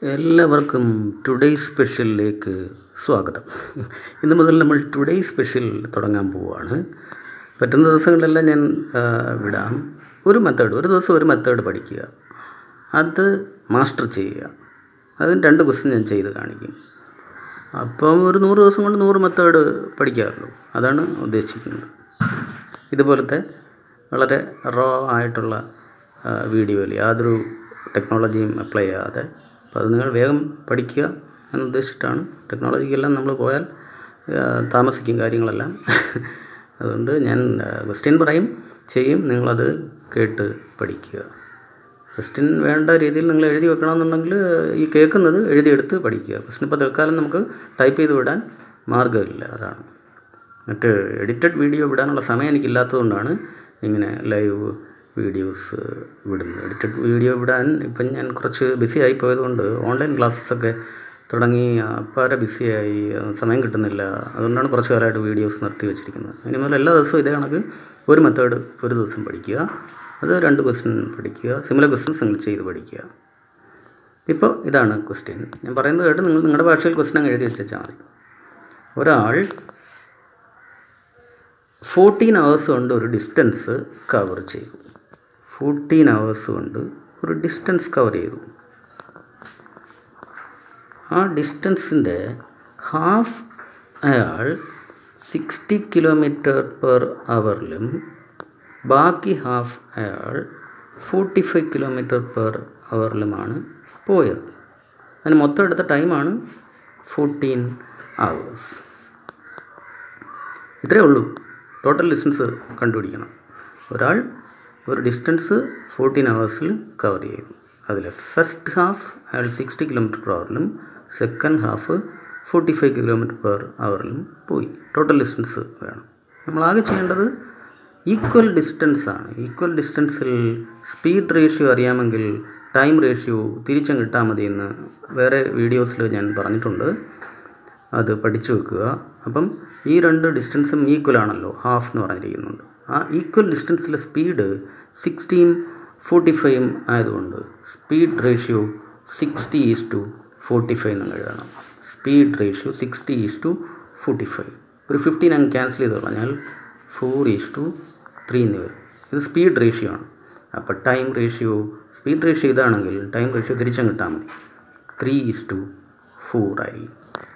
എല്ലാവർക്കും ടുഡേ സ്പെഷ്യലിലേക്ക് സ്വാഗതം ഇന്ന് മുതൽ നമ്മൾ ടുഡേ സ്പെഷ്യൽ തുടങ്ങാൻ പോവുകയാണ് പറ്റുന്ന ദിവസങ്ങളിലെല്ലാം ഞാൻ ആ, വിടാം ഒരു മെത്തേഡ് ഒരു ദിവസം ഒരു മെത്തേഡ് പഠിക്കുക അത് മാസ്റ്റർ ചെയ്യുക അതിന് രണ്ട് ക്വസ്റ്റ്യൻ ഞാൻ ചെയ്ത് കാണിക്കും അപ്പം ഒരു നൂറ് ദിവസം കൊണ്ട് നൂറ് മെത്തേഡ് പഠിക്കാറുള്ളൂ അതാണ് ഉദ്ദേശിക്കുന്നത് ഇതുപോലത്തെ വളരെ റോ ആയിട്ടുള്ള വീഡിയോയിൽ യാതൊരു ടെക്നോളജിയും അപ്ലൈ ചെയ്യാതെ അപ്പോൾ അത് നിങ്ങൾ വേഗം പഠിക്കുക എന്ന് ഉദ്ദേശിച്ചിട്ടാണ് ടെക്നോളജിക്കെല്ലാം നമ്മൾ പോയാൽ ആ, താമസിക്കും കാര്യങ്ങളെല്ലാം അതുകൊണ്ട് ഞാൻ ക്വസ്റ്റ്യൻ പറയും ചെയ്യും നിങ്ങളത് കേട്ട് പഠിക്കുക ക്വസ്റ്റ്യൻ വേണ്ട രീതിയിൽ നിങ്ങൾ എഴുതി വെക്കണമെന്നുണ്ടെങ്കിൽ ഈ കേൾക്കുന്നത് എഴുതിയെടുത്ത് പഠിക്കുക ക്വസ്റ്റ്യൻ ഇപ്പോൾ തൽക്കാലം നമുക്ക് ടൈപ്പ് ചെയ്ത് വിടാൻ മാർഗ്ഗമില്ല അതാണ് മറ്റ് എഡിറ്റഡ് വീഡിയോ വിടാനുള്ള സമയം എനിക്കില്ലാത്തതുകൊണ്ടാണ് ഇങ്ങനെ ലൈവ് വീഡിയോസ് വിടുന്നത് എഡിറ്റഡ് വീഡിയോ വിടാൻ ഇപ്പം ഞാൻ കുറച്ച് ബിസി ആയി പോയതുകൊണ്ട് ഓൺലൈൻ ക്ലാസ്സസൊക്കെ തുടങ്ങി അപ്പാരെ ബിസിയായി സമയം കിട്ടുന്നില്ല അതുകൊണ്ടാണ് കുറച്ച് കാലമായിട്ട് വീഡിയോസ് നിർത്തി വെച്ചിരിക്കുന്നത് ഇനി മുതൽ എല്ലാ ദിവസവും ഇതേ കണക്ക് ഒരു മെത്തേഡ് ഒരു ദിവസം പഠിക്കുക അത് രണ്ട് ക്വസ്റ്റ്യൻ പഠിക്കുക സിമിലർ ക്വസ്റ്റ്യൻസ് നിങ്ങൾ ചെയ്ത് പഠിക്കുക ഇപ്പോൾ ഇതാണ് ക്വസ്റ്റ്യൻ ഞാൻ പറയുന്നത് കേട്ട് നിങ്ങൾ നിങ്ങളുടെ ഭാഷയിൽ ക്വസ്റ്റ്യൻ അങ്ങ് എഴുതി വെച്ചാൽ മതി ഒരാൾ ഫോർട്ടീൻ അവേഴ്സ് കൊണ്ട് ഒരു ഡിസ്റ്റൻസ് കവർ ചെയ്തു ഫോർട്ടീൻ അവേഴ്സ് കൊണ്ട് ഒരു ഡിസ്റ്റൻസ് കവർ ചെയ്തു ആ ഡിസ്റ്റൻസിൻ്റെ ഹാഫ് അയാൾ സിക്സ്റ്റി കിലോമീറ്റർ പെർ അവറിലും ബാക്കി ഹാഫ് അയാൾ ഫോർട്ടി ഫൈവ് കിലോമീറ്റർ പെർ അവറിലുമാണ് പോയത് അതിന് മൊത്തം എടുത്ത ടൈമാണ് ഫോർട്ടീൻ അവേഴ്സ് ഇത്രയേ ഉള്ളൂ ടോട്ടൽ ഡിസ്റ്റൻസ് കണ്ടുപിടിക്കണം ഒരാൾ ഒരു ഡിസ്റ്റൻസ് ഫോർട്ടീൻ അവേഴ്സിൽ കവർ ചെയ്തു അതിൽ ഫസ്റ്റ് ഹാഫ് അയാൾ സിക്സ്റ്റി കിലോമീറ്റർ പെർ അവറിലും second half forty five kilometre per അവറിലും പോയി ടോട്ടൽ ഡിസ്റ്റൻസ് വേണം നമ്മളാകെ ചെയ്യേണ്ടത് ഈക്വൽ ഡിസ്റ്റൻസ് ആണ് ഈക്വൽ ഡിസ്റ്റൻസിൽ സ്പീഡ് റേഷ്യോ അറിയാമെങ്കിൽ ടൈം റേഷ്യോ തിരിച്ചും കിട്ടാൽ മതി എന്ന് വേറെ വീഡിയോസിൽ ഞാൻ പറഞ്ഞിട്ടുണ്ട് അത് പഠിച്ചു വെക്കുക അപ്പം ഈ രണ്ട് ഡിസ്റ്റൻസും ഈക്വൽ ആണല്ലോ ഹാഫ് എന്ന് പറഞ്ഞിരിക്കുന്നുണ്ട് ആ ഈക്വൽ ഡിസ്റ്റൻസിലെ സ്പീഡ് സിക്സ്റ്റീൻ ഫോർട്ടി ഫൈവും ആയതുകൊണ്ട് speed ratio sixty is to forty five എന്ന് എഴുതണം speed ratio sixty is to forty five ഒരു ഫിഫ്റ്റീൻ അങ്ങ് ക്യാൻസൽ ചെയ്ത് കളഞ്ഞാൽ ഫോർ ഈസ് ടു ത്രീ എന്ന് വരും ഇത് സ്പീഡ് റേഷ്യോ ആണ് അപ്പോൾ ടൈം റേഷ്യോ സ്പീഡ് റേഷ്യോ ഇതാണെങ്കിൽ ടൈം റേഷ്യോ തിരിച്ചും കിട്ടാൽ മതി ത്രീ ഈസ് ടു ഫോർ ആയിരിക്കും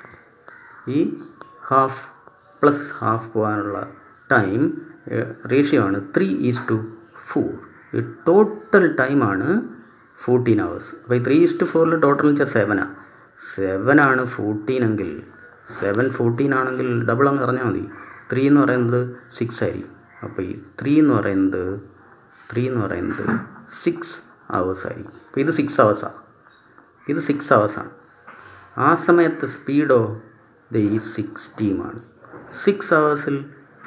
ഈ ഹാഫ് പ്ലസ് ഹാഫ് പോകാനുള്ള ടൈം റേഷ്യോ ആണ് ത്രീ ഈസ് ടു ഫോർ ഈ ടോട്ടൽ ടൈമാണ് ഫോർട്ടീൻ അവേഴ്സ് അപ്പോൾ ഈ ത്രീ ഈസ് ടു ഫോറിൽ ടോട്ടൽ വെച്ചാൽ സെവനാണ് സെവനാണ് ഫോർട്ടീൻ എങ്കിൽ സെവൻ ഫോർട്ടീൻ ആണെങ്കിൽ ഡബിൾ അങ്ങ് പറഞ്ഞാൽ മതി ത്രീ എന്ന് പറയുന്നത് സിക്സ് ആയിരിക്കും അപ്പോൾ ഈ ത്രീ എന്ന് പറയുന്നത് ത്രീ എന്ന് പറയുന്നത് സിക്സ് അവേഴ്സ് ആയിരിക്കും അപ്പോൾ ഇത് സിക്സ് അവേഴ്സാണ് ഇത് സിക്സ് അവേഴ്സാണ് ആ സമയത്ത് സ്പീഡോ ഇത് ഈ സിക്സ്റ്റീമാണ് സിക്സ് അവേഴ്സിൽ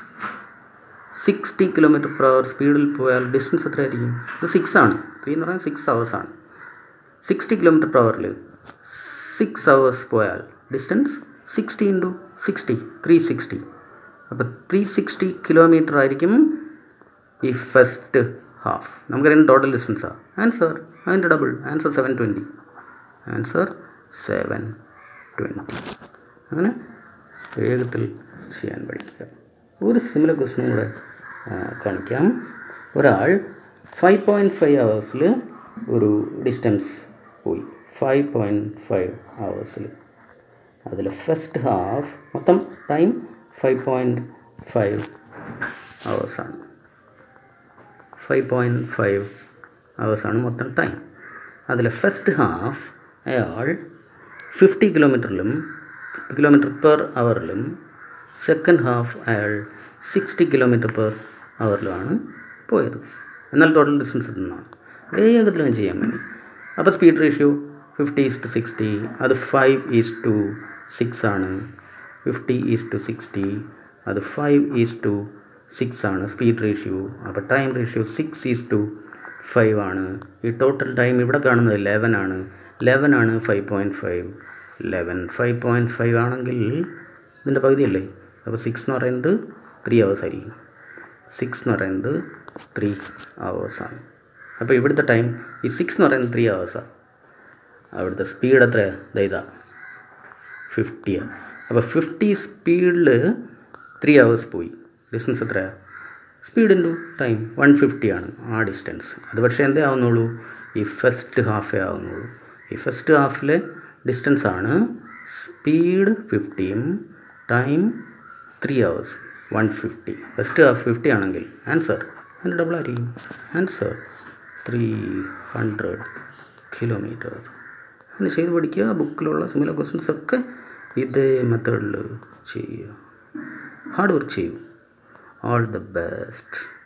സിക്സ്റ്റി കിലോമീറ്റർ പെർ അവർ സ്പീഡിൽ പോയാൽ ഡിസ്റ്റൻസ് എത്രയായിരിക്കും ഇത് സിക്സ് ആണ് ത്രീ എന്ന് പറയുന്നത് സിക്സ് അവേഴ്സാണ് സിക്സ്റ്റി കിലോമീറ്റർ പെർ അവറിൽ സിക്സ് അവേഴ്സ് പോയാൽ distance sixty into sixty three sixty അപ്പോൾ ത്രീ സിക്സ്റ്റി കിലോമീറ്റർ ആയിരിക്കും ഈ ഫസ്റ്റ് ഹാഫ് നമുക്കറിയാം ടോട്ടൽ ഡിസ്റ്റൻസാണ് ആൻസർ അതിൻ്റെ double answer seven twenty answer seven twenty അങ്ങനെ വേഗത്തിൽ ചെയ്യാൻ പഠിക്കുക ഒരു സിമിലർ ക്വസ്റ്റിനും കൂടെ ആ, കാണിക്കാം ഒരാൾ ഫൈവ് പോയിൻറ്റ് ഫൈവ് അവേഴ്സിൽ ഒരു ഡിസ്റ്റൻസ് പോയി ഫൈവ് പോയിൻറ്റ് ഫൈവ് അവേഴ്സിൽ അതിൽ ഫസ്റ്റ് ഹാഫ് മൊത്തം ടൈം ഫൈവ് പോയിൻറ്റ് ഫൈവ് അവേഴ്സാണ് ഫൈവ് പോയിൻറ്റ് ഫൈവ് അവേഴ്സാണ് മൊത്തം ടൈം അതിൽ ഫസ്റ്റ് ഹാഫ് അയാൾ ഫിഫ്റ്റി കിലോമീറ്ററിലും കിലോമീറ്റർ പെർ അവറിലും സെക്കൻഡ് ഹാഫ് അയാൾ സിക്സ്റ്റി കിലോമീറ്റർ പെർ അവറിലുമാണ് പോയത് എന്നാൽ ടോട്ടൽ ഡിസ്റ്റൻസ് ഇതെന്നാണ് വേഗത്തിൽ തന്നെ ചെയ്യാൻ വേണ്ടി അപ്പോൾ speed ratio fifty is to sixty അത് ഫൈവ് ഈസ് ടു സിക്സ് ആണ് ഫിഫ്റ്റി ഈസ് ടു സിക്സ്റ്റി അത് ഫൈവ് ഈസ് ടു സിക്സ് ആണ് സ്പീഡ് റേഷ്യോ അപ്പോൾ time ratio six is to five ആണ് ഈ ടോട്ടൽ ടൈം ഇവിടെ കാണുന്നത് ലെവൻ ആണ് ലെവൻ ആണ് five point five eleven five point five ആണെങ്കിൽ ഇതിൻ്റെ പകുതിയല്ലേ അപ്പോൾ സിക്സ് എന്ന് പറയുന്നത് ത്രീ അവേഴ്സ് ആയിരിക്കും സിക്സ് എന്ന് പറയുന്നത് ത്രീ അവേഴ്സാണ് അപ്പോൾ ഇവിടുത്തെ ടൈം ഈ സിക്സ് എന്ന് പറയുന്നത് ത്രീ അവേഴ്സാണ് അവിടുത്തെ സ്പീഡ് എത്രയാണ് ദാ ഇതാ ഫിഫ്റ്റിയാണ് അപ്പോൾ ഫിഫ്റ്റി സ്പീഡിൽ ത്രീ അവേഴ്സ് പോയി ഡിസ്റ്റൻസ് എത്രയാണ് speed into time one fifty ആണ് ആ ഡിസ്റ്റൻസ് അത് പക്ഷേ എന്തേ ആവുന്നുള്ളൂ ഈ ഫസ്റ്റ് ഹാഫേ ആവുന്നുള്ളൂ ഈ ഫസ്റ്റ് ഹാഫിലെ ഡിസ്റ്റൻസ് ആണ് സ്പീഡ് ഫിഫ്റ്റിയും time three hours one fifty first half fifty ആണെങ്കിൽ ആൻസർ അതിൻ്റെ ഡബിൾ ആയിരിക്കും ആൻസർ ത്രീ ഹൺഡ്രഡ് കിലോമീറ്റർ അങ്ങനെ ചെയ്ത് പഠിക്കുക ബുക്കിലുള്ള സിമിലർ ക്വസ്റ്റ്യൻസ് ഒക്കെ ഇതേ മെത്തേഡിൽ ചെയ്യുക ഹാർഡ് വർക്ക് ചെയ്യൂ ഓൾ ദ ബെസ്റ്റ്